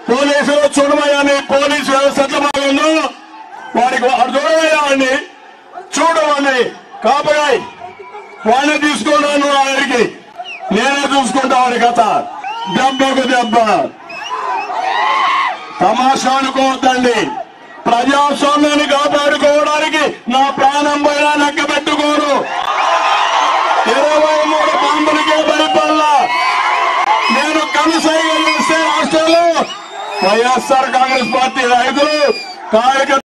పోలీసులు చూడమయ్యాని పోలీసు వ్యవస్థ ఎట్లా బాగుందో వాడికి వాడు చూడమయ్యా వాడిని చూడమని కాపగాయ్ వాడిని తీసుకున్నాను వాడికి నేనే చూసుకుంటా వాడి కథ దెబ్బకు దెబ్బ తమాషా అనుకోవద్దండి ప్రజాస్వామ్యాన్ని కాపాడుకోవడానికి నా ప్రాణం పైన లెక్క పెట్టుకోరు ఇరవై మూడు బాంబులకే పరిపాలన నేను కనసైగా చేస్తే రాష్ట్రంలో వైఎస్ఆర్ కాంగ్రెస్ పార్టీ రైతులు కార్యకర్త